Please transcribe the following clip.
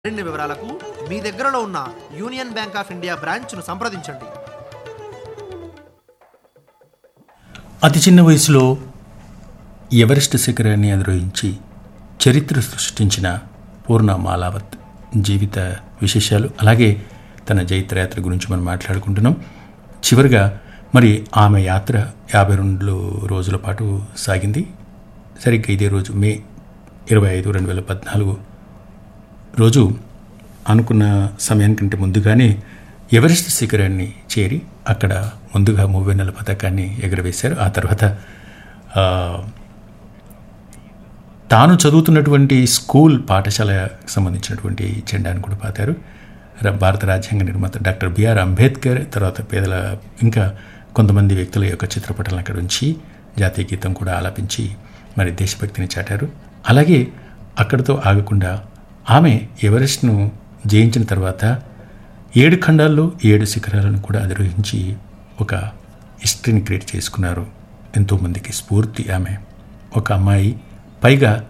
మరిన్ని వివరాలకు మీ దగ్గరలో ఉన్న యూనియన్ బ్యాంక్ ఆఫ్ ఇండియా బ్రాంచ్ను సంప్రదించండి అతి చిన్న వయసులో ఎవరెస్ట్ శిఖరాన్ని అధిరోహించి చరిత్ర సృష్టించిన పూర్ణ మాలావత్ జీవిత విశేషాలు అలాగే తన జైత్రయాత్ర గురించి మనం మాట్లాడుకుంటున్నాం చివరిగా మరి ఆమె యాత్ర యాభై రెండు రోజుల పాటు సాగింది సరిగ్గా ఇదే రోజు మే ఇరవై ఐదు రెండు వేల పద్నాలుగు రోజు అనుకున్న సమయానికంటే ముందుగానే ఎవరెస్ట్ శిఖరాన్ని చేరి అక్కడ ముందుగా మూవెన్నెల పథకాన్ని ఎగురవేశారు ఆ తర్వాత ఆ, తాను చదువుతున్నటువంటి స్కూల్ పాఠశాలకు సంబంధించినటువంటి జెండాను కూడా పాతారు ర- భారత రాజ్యాంగ నిర్మాత డాక్టర్ బిఆర్ అంబేద్కర్ తర్వాత పేదల ఇంకా కొంతమంది వ్యక్తుల యొక్క చిత్రపటాలను అక్కడ ఉంచి జాతీయ గీతం కూడా ఆలపించి మరి దేశభక్తిని చాటారు అలాగే అక్కడితో ఆగకుండా ఆమె ఎవరెస్ట్ను జయించిన తర్వాత ఏడు ఖండాల్లో ఏడు శిఖరాలను కూడా అధిరోహించి ఒక హిస్టరీని క్రియేట్ చేసుకున్నారు ఎంతోమందికి స్ఫూర్తి ఆమె ఒక అమ్మాయి పైగా